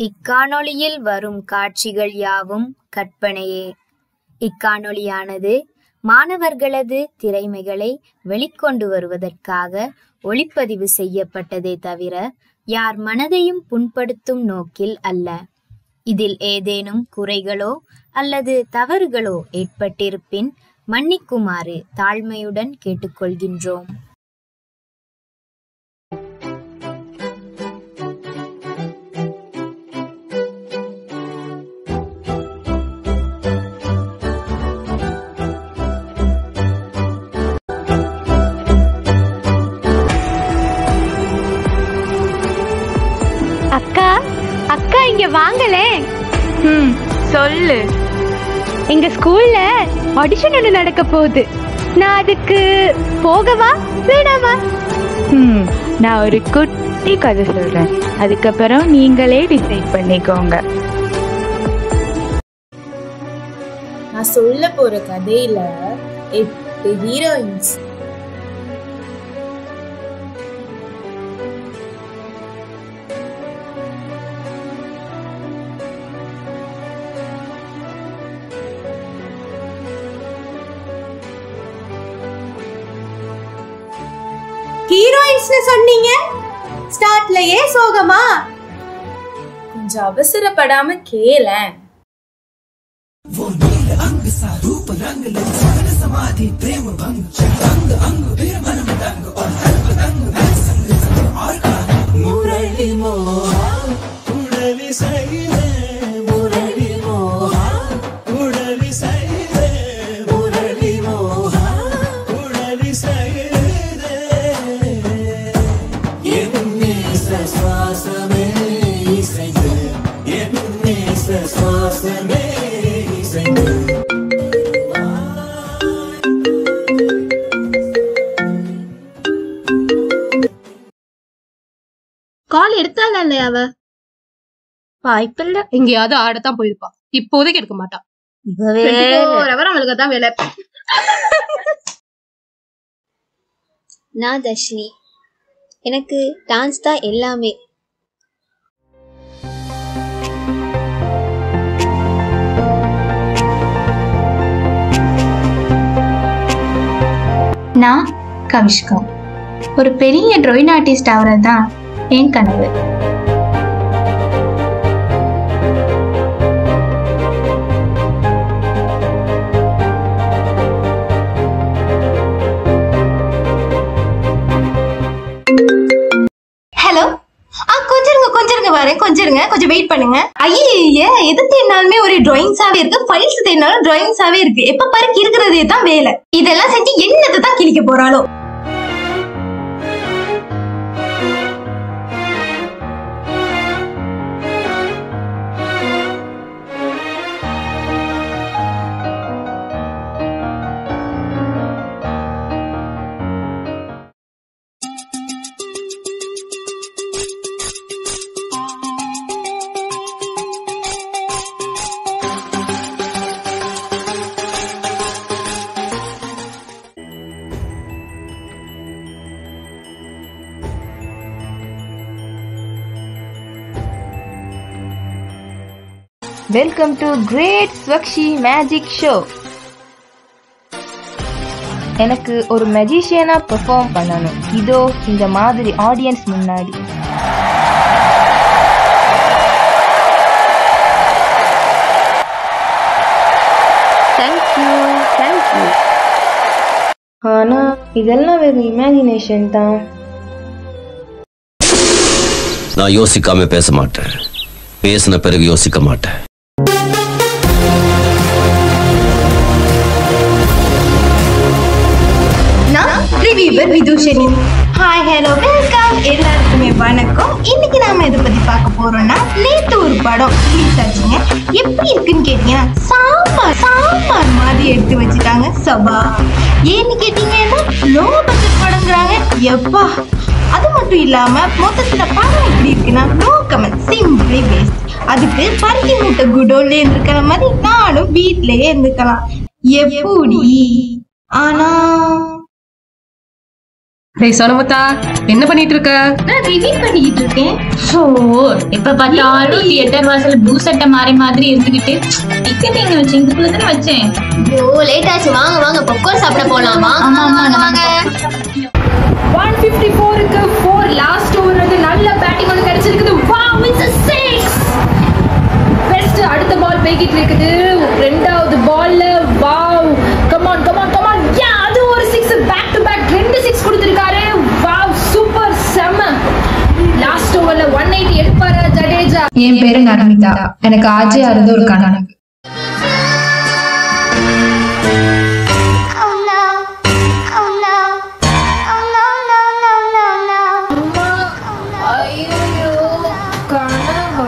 இக்காணொளியில் வரும் காட்சிகள் யாவும் கற்பனையே இக்காணொளியானது மாணவர்களது திறமைகளை வெளிக்கொண்டு வருவதற்காக ஒளிப்பதிவு செய்யப்பட்டதே தவிர யார் மனதையும் புண்படுத்தும் நோக்கில் அல்ல இதில் ஏதேனும் குறைகளோ அல்லது தவறுகளோ ஏற்பட்டிருப்பின் மன்னிக்குமாறு தாழ்மையுடன் கேட்டுக்கொள்கின்றோம் அக்கா அக்கா இங்க வாங்களே ம் சொல்லு எங்க ஸ்கூல்ல ஆடிஷன் ஒன்று நடக்க போகுது நான் அதுக்கு போகவா வேணாமா ம் நான் ஒரு குட்டி கதை சொல்றேன் அதுக்கப்புறம் நீங்களே டிசைட் பண்ணிக்கோங்க நான் சொல்ல போற கதையில எட்டு ஹீரோயின்ஸ் ஹீரோயின்ஸ்னு சொன்னீங்க ஸ்டார்ட்லயே சோகமா கொஞ்சம் அவசரப்படாம கேளேன் கால் எடுத்தால இல்லையா அவ வாய்ப்பில்ல எங்கேயாவது ஆடத்தான் போயிருப்பா இப்போதைக்கு எடுக்க மாட்டா அவர் அவளுக்கு தான் வேலை நான் தர்ஷினி எனக்கு டான்ஸ் தான் எல்லாமே நான் கவிஷ்கா ஒரு பெரிய ட்ராயிங் ஆர்டிஸ்ட் ஆகிறது தான் என் கனவு ஹலோ ஆ கொஞ்சிருங்க கொஞ்சிருங்க வரேன் கொஞ்சிருங்க கொஞ்சம் வெயிட் பண்ணுங்க ஐயே எது தேடினாலுமே ஒரு டிராயிங்ஸாவே இருக்கு ஃபைல்ஸ் தேடினாலும் டிராயிங்ஸாவே இருக்கு எப்ப பாரு இருக்கிறதே தான் வேலை இதெல்லாம் செஞ்சு என்னத்தை தான் கிழிக்க போறாளோ வெல்கம் டு கிரேட் ஸ்வக்ஷி மேஜிக் ஷோ எனக்கு ஒரு மெஜிஷியனா பெர்ஃபார்ம் பண்ணணும் இதோ இந்த மாதிரி ஆடியன்ஸ் முன்னாடி தேங்க்யூ தேங்க்யூ ஆனா இதெல்லாம் வெறும் இமேஜினேஷன் தான் நான் யோசிக்காம பேச மாட்டேன் பேசின பிறகு யோசிக்க மாட்டேன் நான் reviewer Vidhushini hi hello welcome எல்லாருக்குமே வணக்கம் இன்னைக்கு நாம எதை பத்தி பார்க்க போறோம்னா நேத்து ஒரு படம் ரிலீஸ் ஆச்சுங்க எப்படி இருக்குன்னு கேட்டீங்கன்னா சாம்பார் சாம்பார் மாதிரி எடுத்து வச்சுட்டாங்க சபா ஏன்னு கேட்டீங்கன்னா லோ பட்ஜெட் படங்கிறாங்க எப்பா அது மட்டும் இல்லாம மொத்தத்துல படம் எப்படி இருக்குன்னா நோ கமெண்ட் சிம்பிளி பேஸ்ட் அதுக்கு பருத்தி மூட்டை குடோன்ல இருந்துக்கிற மாதிரி நானும் வீட்லயே இருந்துக்கலாம் எப்படி ஆனா டேய் சோனமுத்தா என்ன பண்ணிட்டு இருக்க நான் ரிவ்யூ பண்ணிக்கிட்டு இருக்கேன் ஸோ எப்ப பார்த்தாலும் தியேட்டர் வாசல் ப்ளூ சட்டை மாறி மாதிரி இருந்துகிட்டு டிக்கெட் எங்க வச்சேன் இதுக்குள்ள தானே வச்சேன் ஐயோ லேட் ஆச்சு வாங்க வாங்க பொக்கோன் சாப்பிட போலாம் வாங்க ஆமா, ஆமா, வாங்க, நம்ம வாங்க ஒன் ஃபிஃப்டி ஃபோருக்கு ஃபோர் லாஸ்ட் ஓவர் வந்து நல்ல பேட்டிங் ஒன்று கிடைச்சிருக்குது வாவ் இட்ஸ் சிக்ஸ் பெஸ்ட் அடுத்த பால் போய்கிட்டு இருக்குது ரெண்டாவது பால்ல wow come on come on come on yeah அது ஒரு சிக்ஸ் பேக் டு பேக் ரெண்டு சிக்ஸ் கொடுத்திருக்காரு வாவ் சூப்பர் செம லாஸ்ட் ஓவர்ல ஒன் எயிட்டி எடுப்பாரு ஜடேஜா என் பேரு நர்மிதா எனக்கு ஆஜி அறுது ஒரு கணக்கு ஐயோ கனவா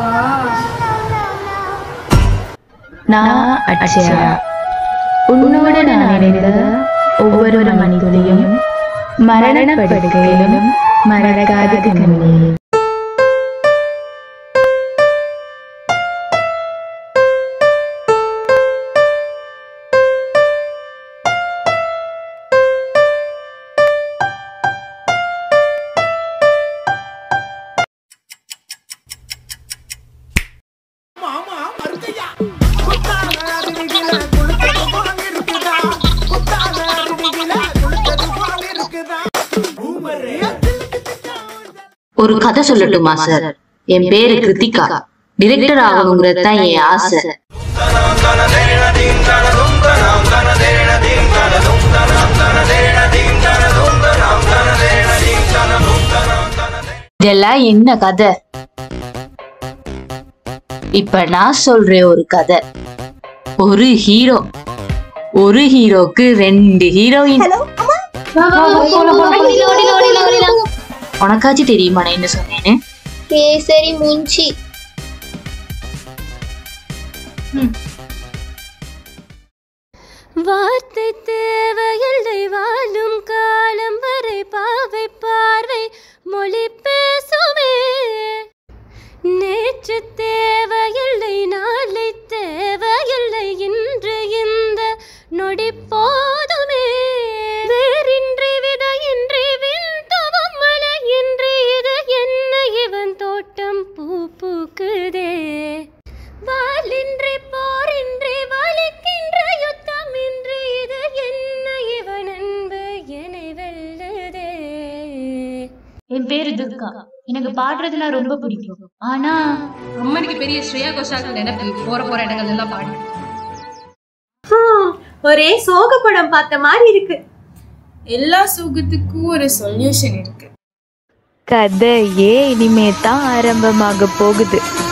நான் அட்சயா உன்னோடு நான் இணைந்த ஒவ்வொரு மணித்துளியும் மரண படுக்கையிலும் மறக்காத கண்ணே ஒரு கதை சொல்லட்டுமா சார் என் பேரு கிருத்திகா டிரெக்டர் ஆகணுங்கிறது தான் என் ஆசை இதெல்லாம் என்ன கதை இப்ப நான் சொல்றேன் ஒரு கதை ஒரு ஹீரோ ஒரு ஹீரோக்கு ரெண்டு ஹீரோயின் உனக்காச்சும் தெரியுமா நான் என்ன சொன்னேன்னு கேசரி முஞ்சி வார்த்தை தேவையில்லை வாழும் காலம் வரை பாவை பார்வை மொழி பேசுமே நேற்று தேவையில்லை நாளை தேவையில்லை இன்று இந்த நொடி போதுமே வேறின்றி விதையின்றி விண்தவம் மழையின்றி இது என்ன இவன் தோட்டம் பூ பூக்குதே வாளின்றி போரின்றி வலிக்கின்ற யுத்தமின்றி இது என்ன இவன் அன்பு என்னை வெல்லுதே என் பேரு துர்கா எனக்கு பாடுறதுனா ரொம்ப பிடிக்கும் ஆனா அம்மனுக்கு பெரிய ஸ்ரேயா கோஷால் நினைப்பு போற போற இடங்கள் எல்லாம் பாடி ஒரே சோக படம் பார்த்த மாதிரி இருக்கு எல்லா சோகத்துக்கும் ஒரு சொல்யூஷன் இருக்கு கதையே இனிமே தான் ஆரம்பமாக போகுது